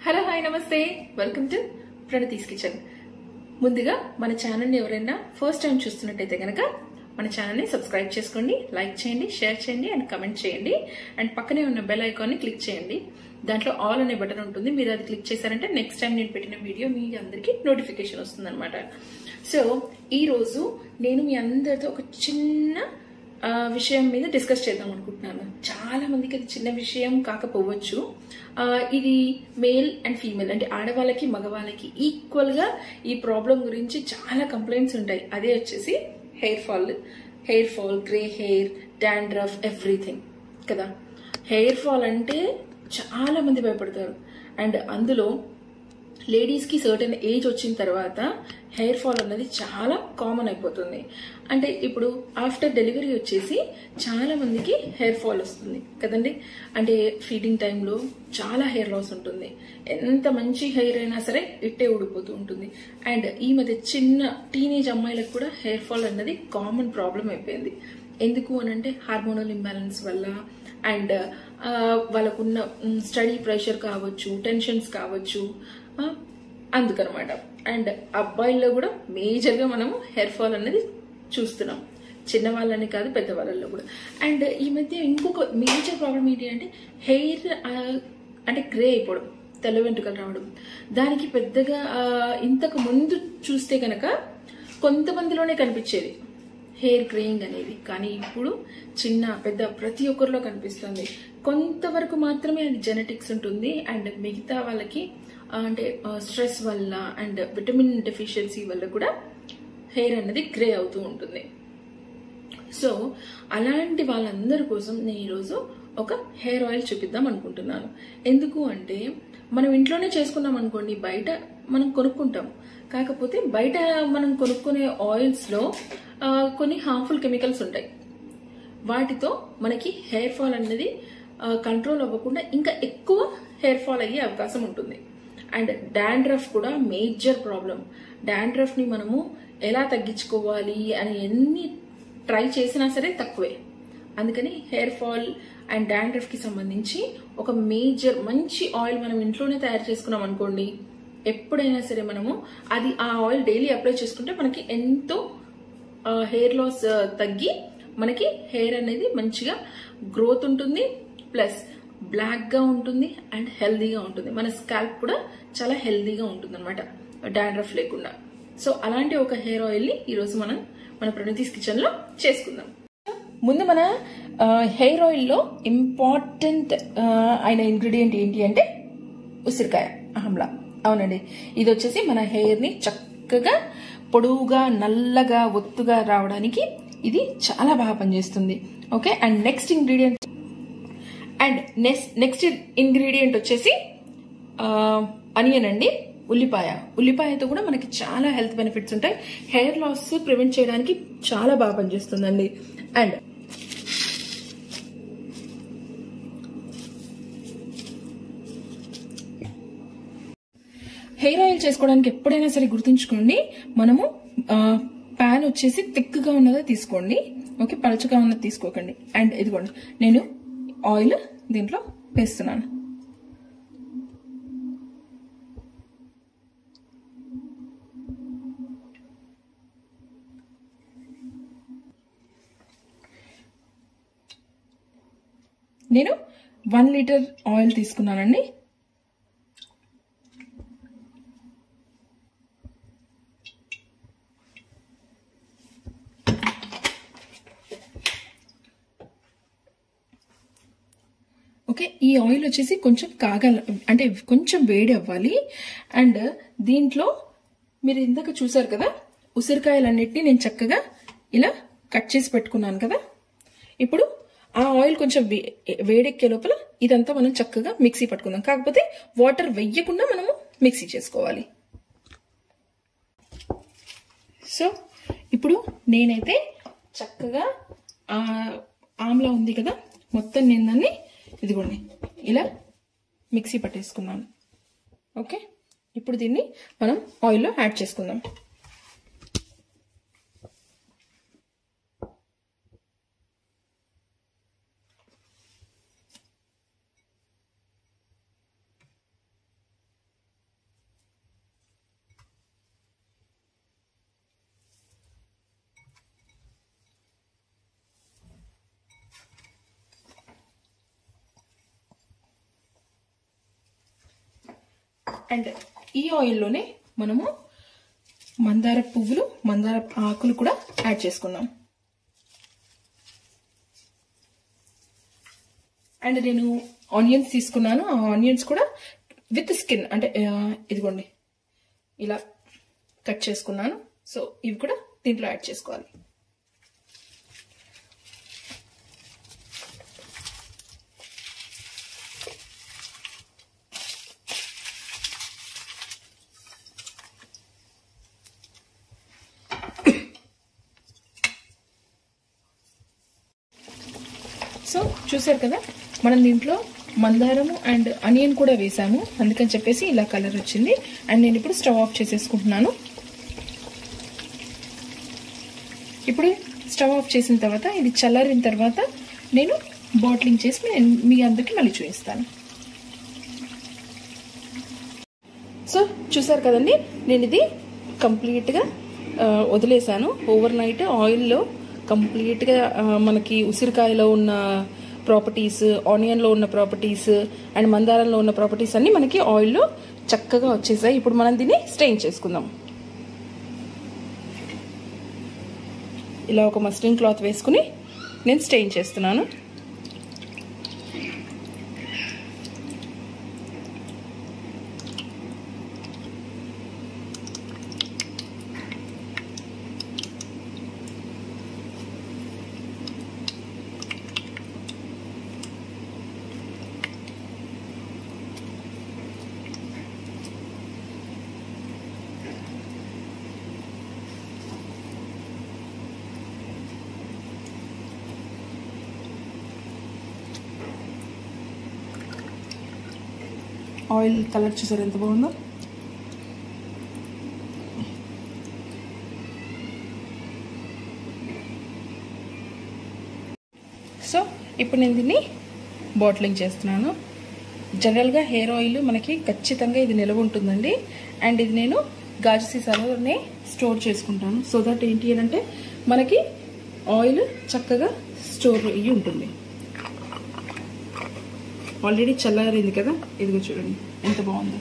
hello hi నమస్తే welcome to Pranathi's kitchen ముందుగా మన ఛానల్ని ఎవరైనా ఫస్ట్ టైం చూస్తున్నట్టయితే కనుక మన ఛానల్ని సబ్స్క్రైబ్ చేసుకోండి లైక్ చేయండి షేర్ చేయండి అండ్ కమెంట్ చేయండి అండ్ పక్కనే ఉన్న బెల్ ఐకాన్ని క్లిక్ చేయండి దాంట్లో ఆల్ అనే బటన్ ఉంటుంది మీరు అది క్లిక్ చేశారంటే నెక్స్ట్ టైం నేను పెట్టిన వీడియో మీ అందరికీ నోటిఫికేషన్ వస్తుంది సో ఈ రోజు నేను మీ అందరితో ఒక చిన్న ఆ, విషయం మీద డిస్కస్ చేద్దాం అనుకుంటున్నాను చాలా మందికి అది చిన్న విషయం కాకపోవచ్చు ఆ, ఇది మేల్ అండ్ ఫీమేల్ అంటే ఆడవాళ్ళకి మగవాళ్ళకి ఈక్వల్ గా ఈ ప్రాబ్లం గురించి చాలా కంప్లైంట్స్ ఉంటాయి అదే వచ్చేసి hair fall hair fall grey hair dandruff everything కదా హెయిర్ ఫాల్ అంటే చాలా మంది భయపడతారు అండ్ అందులో లేడీస్కి సర్టన్ ఏజ్ వచ్చిన తర్వాత హెయిర్ ఫాల్ అన్నది చాలా కామన్ అయిపోతుంది అంటే ఇప్పుడు ఆఫ్టర్ డెలివరీ వచ్చేసి చాలా మందికి హెయిర్ ఫాల్ వస్తుంది కదండి అంటే ఫీడింగ్ టైంలో చాలా హెయిర్ లాస్ ఉంటుంది ఎంత మంచి హెయిర్ అయినా సరే ఇట్టే ఊడిపోతూ ఉంటుంది అండ్ ఈ మధ్య చిన్న టీనేజ్ అమ్మాయిలకు కూడా హెయిర్ ఫాల్ అన్నది కామన్ ప్రాబ్లం అయిపోయింది ఎందుకు అని అంటే హార్మోనల్ ఇంబ్యాలెన్స్ వల్ల అండ్ వాళ్ళకున్న స్టడీ ప్రెషర్ కావచ్చు టెన్షన్స్ కావచ్చు ఆ, అందుకనమాట అండ్ అబ్బాయిల్లో కూడా మేజర్గా మనము హెయిర్ ఫాల్ అనేది చూస్తున్నాం చిన్నవాళ్ళని కాదు పెద్దవాళ్ళల్లో కూడా అండ్ ఈ మధ్య ఇంకొక మేజర్ ప్రాబ్లం ఏంటి అంటే హెయిర్ అంటే గ్రే అయిపోవడం తెల్ల వెంట్రుకలు రావడం దానికి పెద్దగా ఆ, ఇంతకు ముందు చూస్తే కనుక కొంతమందిలోనే కనిపించేది హెయిర్ గ్రేయింగ్ అనేది కానీ ఇప్పుడు చిన్న పెద్ద ప్రతి ఒక్కరిలో కనిపిస్తుంది కొంతవరకు మాత్రమే అది జెనెటిక్స్ ఉంటుంది అండ్ మిగతా వాళ్ళకి ఆ, అంటే స్ట్రెస్ వల్ల అండ్ విటమిన్ డెఫిషియన్సీ వల్ల కూడా హెయిర్ అనేది గ్రే అవుతూ ఉంటుంది సో అలాంటి వాళ్ళందరి కోసం నేను ఈరోజు ఒక హెయిర్ ఆయిల్ చూపిద్దాం అనుకుంటున్నాను ఎందుకు అంటే మనం ఇంట్లోనే చేసుకున్నాం అనుకోండి బయట మనం కొనుక్కుంటాం కాకపోతే బయట మనం కొనుక్కునే ఆయిల్స్లో ఆ, కొన్ని హార్మ్ఫుల్ కెమికల్స్ ఉంటాయి వాటితో మనకి హెయిర్ ఫాల్ అనేది కంట్రోల్ అవ్వకుండా ఇంకా ఎక్కువ హెయిర్ ఫాల్ అయ్యే అవకాశం ఉంటుంది అండ్ డాండ్రఫ్ కూడా మేజర్ ప్రాబ్లం డాండ్రఫ్ ని మనము ఎలా తగ్గించుకోవాలి అని ఎన్ని ట్రై చేసినా సరే తక్కువే అందుకని హెయిర్ ఫాల్ అండ్ డాండ్రఫ్ కి సంబంధించి ఒక మేజర్ మంచి ఆయిల్ మనం ఇంట్లోనే తయారు చేసుకున్నాం అనుకోండి ఎప్పుడైనా సరే మనము అది ఆ ఆయిల్ డైలీ అప్లై చేసుకుంటే మనకి ఎంతో హెయిర్ లాస్ తగ్గి మనకి హెయిర్ అనేది మంచిగా గ్రోత్ ఉంటుంది ప్లస్ బ్లాక్ గా ఉంటుంది అండ్ హెల్దీగా ఉంటుంది మన స్కాల్ప్ కూడా చాలా హెల్దీగా ఉంటుంది అనమాట డాండ్రఫ్ లేకుండా సో అలాంటి ఒక హెయిర్ ఆయిల్ ని ఈరోజు మనం మన ప్రణతీస్ కిచెన్ లో చేసుకుందాం ముందు మన హెయిర్ ఆయిల్ లో ఇంపార్టెంట్ అయిన ఇంగ్రీడియంట్ ఏంటి అంటే ఉసిరికాయ ఆమ్లా అవునండి ఇది వచ్చేసి మన హెయిర్ ని చక్కగా పొడవుగా నల్లగా ఒత్తుగా రావడానికి ఇది చాలా బాగా పనిచేస్తుంది okay and next ingredient and next next ingredient వచ్చేసి అనియన్ అండి ఉల్లిపాయ ఉల్లిపాయతో కూడా మనకి చాలా హెల్త్ బెనిఫిట్స్ ఉంటాయి హెయిర్ లాస్ ప్రివెంట్ చేయడానికి చాలా బాగా పనిచేస్తుందండి అండ్ హెయిర్ ఆయిల్ చేసుకోవడానికి ఎప్పుడైనా సరే గుర్తుంచుకోండి మనము ప్యాన్ వచ్చేసి థిక్గా ఉన్నదే తీసుకోండి ఓకే పలుచగా ఉన్నది తీసుకోకండి అండ్ ఇదిగోండి నేను ఆయిల్ దీంట్లో వేస్తున్నాను నేను వన్ లీటర్ ఆయిల్ తీసుకున్నానండి ఓకే ఈ ఆయిల్ వచ్చేసి కొంచెం కాగాల అంటే కొంచెం వేడి అవ్వాలి అండ్ దీంట్లో మీరు ఇందాక చూసారు కదా ఉసిరికాయలన్నిటిని నేను చక్కగా ఇలా కట్ చేసి పెట్టుకున్నాను కదా ఇప్పుడు ఆ ఆయిల్ కొంచెం వే- వేడెక్కే లోపల ఇదంతా మనం చక్కగా మిక్సీ పట్టుకుందాం కాకపోతే వాటర్ వెయ్యకుండా మనము మిక్సీ చేసుకోవాలి సో ఇప్పుడు నేనైతే చక్కగా ఆ ఆమ్లా ఉంది కదా మొత్తం నేను దాన్ని ఇదిగోండి ఇలా మిక్సీ పట్టేసుకున్నాను ఓకే ఇప్పుడు దీన్ని మనం ఆయిల్లో యాడ్ చేసుకుందాం అండ్ ఈ ఆయిల్లోనే మనము మందార పువ్వులు మందార ఆకులు కూడా యాడ్ చేసుకున్నాం అండ్ నేను ఆనియన్స్ తీసుకున్నాను ఆ ఆనియన్స్ కూడా విత్ స్కిన్ అంటే ఆ, ఇదిగోండి ఇలా కట్ చేసుకున్నాను సో ఇవి కూడా దీంట్లో యాడ్ చేసుకోవాలి సో చూసారు కదా మనం దీంట్లో మందారము అండ్ అనియన్ కూడా వేసాము అందుకని చెప్పేసి ఇలా కలర్ వచ్చింది అండ్ నేను ఇప్పుడు స్టవ్ ఆఫ్ చేసేసుకుంటున్నాను ఇప్పుడు స్టవ్ ఆఫ్ చేసిన తర్వాత ఇది చల్లారిన తర్వాత నేను బాటిలింగ్ చేసి మీ- మీ అందరికి మళ్ళీ చూపిస్తాను సో చూసారు కదండి నేను ఇది కంప్లీట్గా ఆ, వదిలేసాను ఓవర్ నైట్ ఆయిల్లో కంప్లీట్గా ఆ, మనకి ఉసిరికాయలో ఉన్న ప్రాపర్టీస్ ఆనియన్లో ఉన్న ప్రాపర్టీస్ అండ్ మందారంలో ఉన్న ప్రాపర్టీస్ అన్ని మనకి ఆయిల్లో చక్కగా వచ్చేసాయి ఇప్పుడు మనం దీన్ని స్టెయిన్ చేసుకుందాం ఇలా ఒక మస్లిన్ క్లాత్ వేసుకుని నేను స్టెయిన్ చేస్తున్నాను ఆయిల్ కలర్ చూసారు ఎంత బాగుందో సో ఇప్పుడు నేను దీన్ని బాటిలింగ్ చేస్తున్నాను జనరల్గా హెయిర్ ఆయిల్ మనకి ఖచ్చితంగా ఇది నిలవ ఉంటుందండి అండ్ ఇది నేను గాజు సీసాలోనే స్టోర్ చేసుకుంటాను సో దట్ ఏంటి అని అంటే మనకి ఆయిల్ చక్కగా స్టోర్ అయ్యి ఉంటుంది ఆల్రెడీ చల్లారింది కదా ఇదిగో చూడండి ఎంత బాగుందో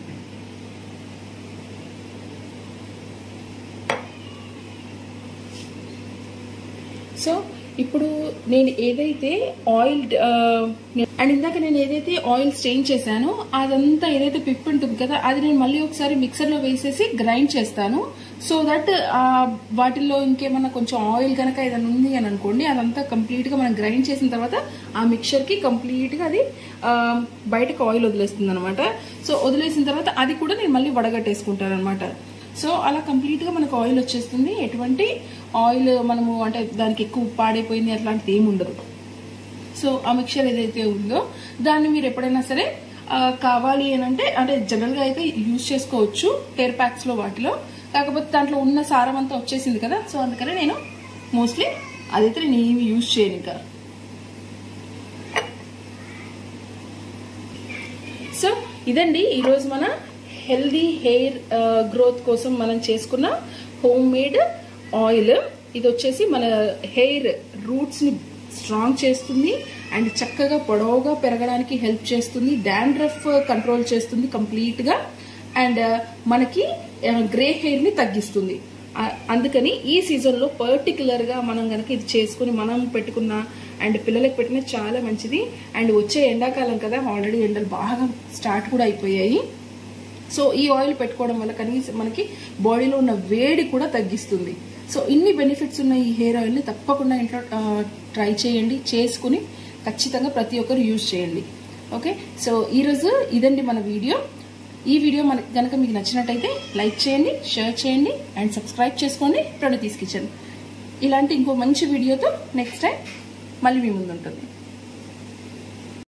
సో ఇప్పుడు నేను ఏదైతే ఆయిల్ అండ్ ఇందాక నేను ఏదైతే ఆయిల్ స్టెయిన్ చేశానో అదంతా ఏదైతే పిప్ ఉంటుంది కదా అది నేను మళ్ళీ ఒకసారి మిక్సర్ లో వేసేసి గ్రైండ్ చేస్తాను సో దట్ వాటిల్లో ఇంకేమన్నా కొంచెం ఆయిల్ కనుక ఏదైనా ఉంది అని అనుకోండి అదంతా కంప్లీట్ గా మనం గ్రైండ్ చేసిన తర్వాత ఆ మిక్చర్ కి కంప్లీట్ గా అది ఆ, బయటకు ఆయిల్ వదిలేస్తుంది అనమాట సో వదిలేసిన తర్వాత అది కూడా నేను మళ్ళీ వడగట్టేసుకుంటాను అనమాట సో అలా కంప్లీట్ గా మనకు ఆయిల్ వచ్చేస్తుంది ఎటువంటి ఆయిల్ మనము అంటే దానికి ఎక్కువ పాడైపోయింది అట్లాంటిది ఏమి ఉండదు సో ఆ మిక్చర్ ఏదైతే ఉందో దాన్ని మీరు ఎప్పుడైనా సరే ఆ, కావాలి అని అంటే అంటే జనరల్ గా అయితే యూజ్ చేసుకోవచ్చు హెయిర్ ప్యాక్స్ లో వాటిలో కాకపోతే దాంట్లో ఉన్న సారం అంతా వచ్చేసింది కదా సో అందుకనే నేను మోస్ట్లీ అదైతే నేను ఏమి యూజ్ చేయను ఇంకా సో ఇదండి ఈరోజు మన హెల్దీ హెయిర్ గ్రోత్ కోసం మనం చేసుకున్న హోమ్ మేడ్ ఆయిల్ ఇది వచ్చేసి మన హెయిర్ రూట్స్ ని స్ట్రాంగ్ చేస్తుంది అండ్ చక్కగా పొడవుగా పెరగడానికి హెల్ప్ చేస్తుంది డాండ్రఫ్ కంట్రోల్ చేస్తుంది కంప్లీట్ గా అండ్ మనకి గ్రే హెయిర్ ని తగ్గిస్తుంది ఆ, అందుకని ఈ సీజన్ లో పర్టికులర్ గా మనం గనక ఇది చేసుకుని మనం పెట్టుకున్న అండ్ పిల్లలకు పెట్టిన చాలా మంచిది అండ్ వచ్చే ఎండాకాలం కదా ఆల్రెడీ ఎండలు బాగా స్టార్ట్ కూడా అయిపోయాయి సో ఈ ఆయిల్ పెట్టుకోవడం వల్ల కనీసం మనకి బాడీలో ఉన్న వేడి కూడా తగ్గిస్తుంది సో ఇన్ని బెనిఫిట్స్ ఉన్న ఈ హెయిర్ ఆయిల్ని తప్పకుండా ఇంట్లో ట్రై చేయండి చేసుకుని ఖచ్చితంగా ప్రతి ఒక్కరు యూజ్ చేయండి ఓకే సో ఈరోజు ఇదండి మన వీడియో ఈ వీడియో మనకి కనుక మీకు నచ్చినట్టయితే లైక్ చేయండి షేర్ చేయండి అండ్ సబ్స్క్రైబ్ చేసుకోండి ప్రణతీస్ కిచెన్ ఇలాంటి ఇంకో మంచి వీడియోతో నెక్స్ట్ టైం మళ్ళీ మీ ముందు ఉంటుంది